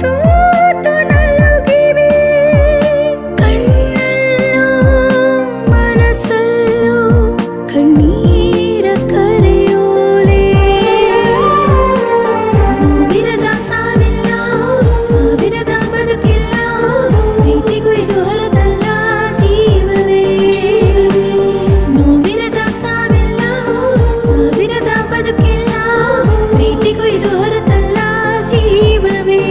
ಸೋತು ನಲುಗಿವೆ ಕಣ್ಣಲ್ಲೂ ಮನಸ್ಸಲ್ಲೂ ಕಣ್ಣೀರ ಕರೆಯೋಲೆ ನೋವಿರದ ಸಾವಿಲ್ಲ ಸಾವಿರದ ಬದುಕಿಲ್ಲ ಪ್ರೀತಿಗೂ ಇದು ಹೊರತಲ್ಲ ಜೀವವೇ ನೋವಿರದ ಸಾವಿಲ್ಲ ಸಾವಿರದ ಬದುಕಿಲ್ಲ ಪ್ರೀತಿಗೂ ಇದು ಹೊರತಲ್ಲ ಜೀವವೇ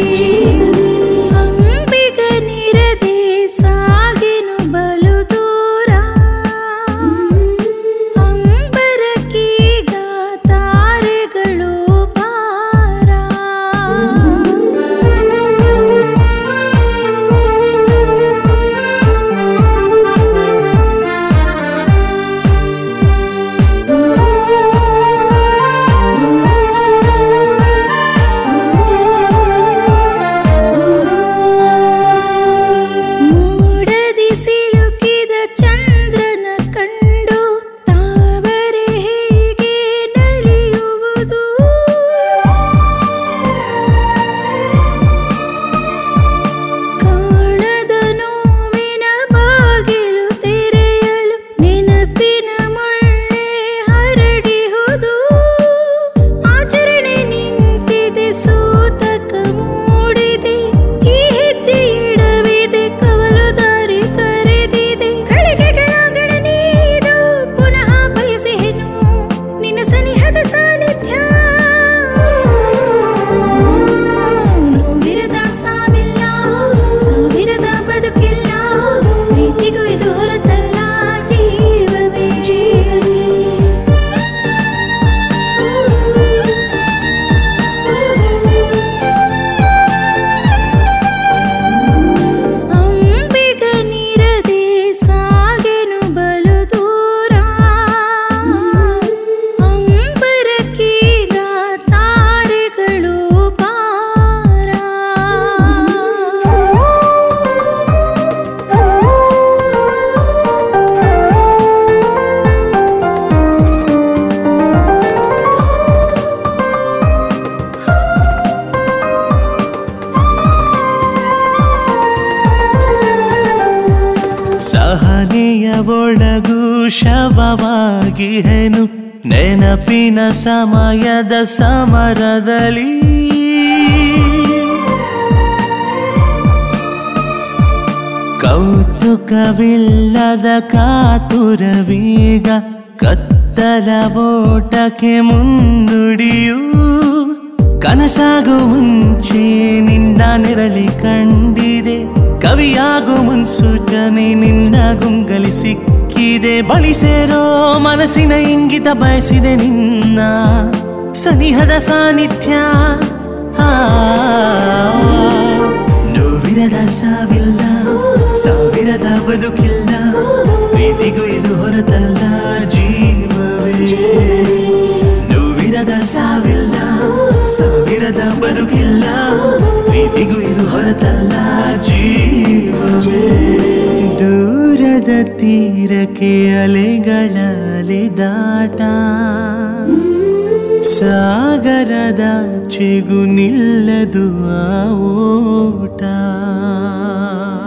ಅಂಬಿಗನಿರದೆ ಸಾಗೆನು ಬಲು ದೂರ ಅಂಬರಕ್ಕೀಗ ತಾರೆಗಳು ಪಾರ ಮೂಡದಿ ಸಿಲುಕಿದ ಚಂದ್ರನ ಕಂಡು ತಾವರೆ ಹೇಗೆ ನಲಿಯುವುದು ಕಾಣದ ನೋವಿನ ಬಾಗಿಲು ತೆರೆಯಲು ನೆನಪಿನ ಮುಳ್ಳೆ ಹರಡಿಹುದು ಆಚರಣೆ ನಿಂತಿದೆ ಸೂತಕ ಮೂಡಿದೆ ಈ ಹೆಜ್ಜೆ ಇಡವಿದೆ ಕವಲು ದಾರಿ ಕರೆದಿದೆ ಗಳಿಗೆಗಳ ಗಣನೀದು ಪುನಃ ಬಯಸೆನು ನಿನ್ನ ಸನಿಹದ ಸಾನ್ನಿಧ್ಯ ನೋವಿರದ ಸಾವಿಲ್ಲ ಸಾವಿರದ ಬದುಕಿಲ್ಲ ಪ್ರೀತಿಗೂ ಇದು ಹೊರತಲ್ಲ ಜೀವವೇ ಅಂಬಿಗನಿರದೆ ಸಾಗೆನು ಬಲು ದೂರ ಅಂಬರಕ್ಕೀಗ ತಾರೆಗಳು ಪಾರ ಸಹನೆಯ ಒಳಗೂ ಶವವಾಗಿಹೆನು ನೆನಪಿನ ಸಮಯದ ಸಮರದಲ್ಲಿ ಕೌತುಕವಿಲ್ಲದ ಕಾತುರವೀಗ ಕತ್ತಲ ಓಟಕ್ಕೆ ಮುಂದುಡಿಯು ಕನಸಾಗು ಮುಂಚೆ ನಿನ್ನ ನೆರಳಿ ಕಂಡಿದೆ ಕವಿಯಾಗು ಮುನ್ಸೂಚನೆ ನಿನ್ನ ಗುಂಗಲಿ ಸಿಕ್ಕಿದೆ ಬಳಿ ಸೇರೋ ಮನಸ್ಸಿನ ಇಂಗಿತ ಬಯಸಿದೆ ನಿನ್ನ ಸನಿಹದ ಸಾನ್ನಿಧ್ಯ ಆ, ನೋವಿರದ ಸಾವಿಲ್ಲ ಸಾವಿರದ ಬದುಕಿಲ್ಲ ಪ್ರೀತಿಗೂ ಇದು ಹೊರತಲ್ಲ ಜೀವವೇ ನೋವಿರದ ಸಾವಿಲ್ಲ ಸಾವಿರದ ಬದುಕಿಲ್ಲ ಪ್ರೀತಿಗೂ ಇದು ಹೊರತಲ್ಲ ಜೀವವೇ ದೂರದ ತೀರಕ್ಕೆ ಅಲೆಗಳ ಅಲೆದಾಟ ಸಾಗರದ ಚೆಗು ನಿಲ್ಲದು ಆ ಓಟ